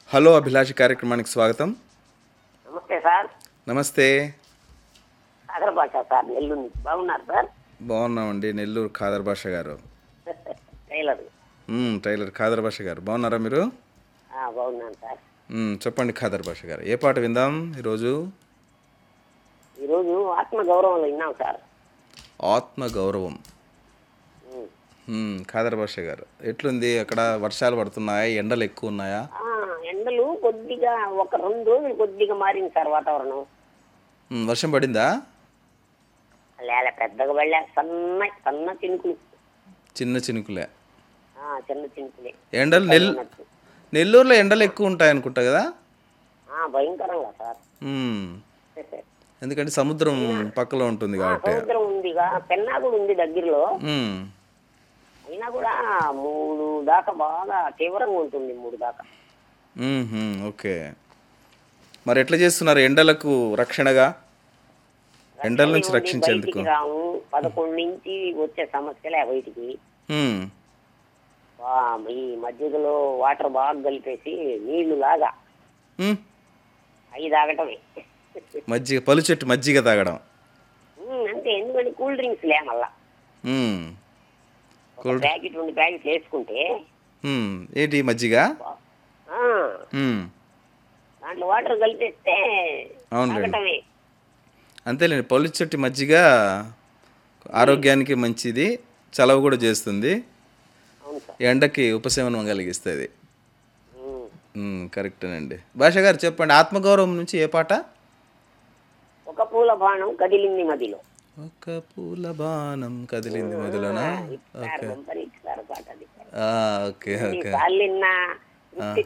Hello అభిలాషి కార్యక్రమానికి స్వాగతం నమస్తే సార్ నమస్తే సాగర భాష సార్ నెల్లూరు నుంచి బాగున్నారు సార్ బాగున్నామండి నెల్లూరు ఖాదర్ భాష గారు టైలర్ మ్మ్, టైలర్ ఖాదర్ భాష గారు బాగున్నారా మీరు ఆ, బాగున్నాను సార్ మ్మ్, చెప్పండి ఖాదర్ భాష గారు ఏ పాట విందాం ఈరోజు ఈరోజు ఆత్మ గౌరవంలో విన్నాం సార్ ఆత్మ గౌరవం ఉమ్. మ్మ్, ఖాదర్ భాష గారు ఎట్లుంది అక్కడ వర్షాలు పడుతున్నాయా ఎండలు ఎక్కువ ఉన్నాయా ఆ, ఎండలు కొద్దిగా ఒక రెండు రోజులు కొద్దిగా మారింది సార్ వాతావరణం మ్మ్, వర్షం పడిందా లేల పెద్దగా పడలే సన్న సన్న చినుకులు చిన్న చినుకులే ఆ, చిన్న చినుకులే ఎండలు నెల్ ఉన్నట్టు. నెల్లూరులో ఎండలు ఎక్కువ ఉంటాయి అనుకుంటా కదా ఆ, భయంకరంగా సార్ మ్మ్, ఎందుకంటే సముద్రం పక్కలో ఉంటుంది ఆ, కాబట్టి సముద్రం ఉందిగా పెన్నా కూడా ఉంది దగ్గరలో మ్మ్. అయినా కూడా మూడు దాకా బాగా తీవ్రంగా ఉంటుంది మూడు దాకా మ్మ్హ్మ్, ఓకే మరి ఎట్లా చేస్తున్నారు ఎండలకు రక్షణగా ఎండల నుంచి ఉండి రక్షించేందుకు బయటికి రాము పదకొండు నుంచి వచ్చే సమస్యలే బయటికి మ్మ్, వా- ఈ మజ్జిగలో వాటర్ బాగా కలిపేసి నీళ్లు లాగా మ్మ్. అవి తాగటమే మజ్జిగ పలు చెట్టు మజ్జిగ తాగడం ఉమ్, అంతే ఎందుకంటే కూల్ డ్రింక్స్ లే మళ్ళా మ్మ్, ఒక ప్యాకెట్ రెండు ప్యాకెట్లు వేసుకుంటే మ్మ్. ఏంటి మజ్జిగ ఆ, మ్మ్. దాంట్లో వాటర్ కలిపేస్తే అవునులేండి. తాగటమే అంతేలేండి పలు చెట్టు మజ్జిగ ఆరోగ్యానికి మంచిది చలవ కూడా చేస్తుంది అవును సార్ ఎండకి ఉపశమనం కలిగిస్తుంది ఉమ్. మ్మ్, కరెక్టేనండి భాష గారు చెప్పండి ఆత్మగౌరవం నుంచి ఏ పాట ఒక పూల బాణం కదిలింది మదిలో ఒక పూల బాణం కదిలింది మొదలనా ఇస్తారు కంపెనీ ఇస్తారు పాట అది ఆ, ఓకే ఓకే సార్లు విన్నా తృప్తి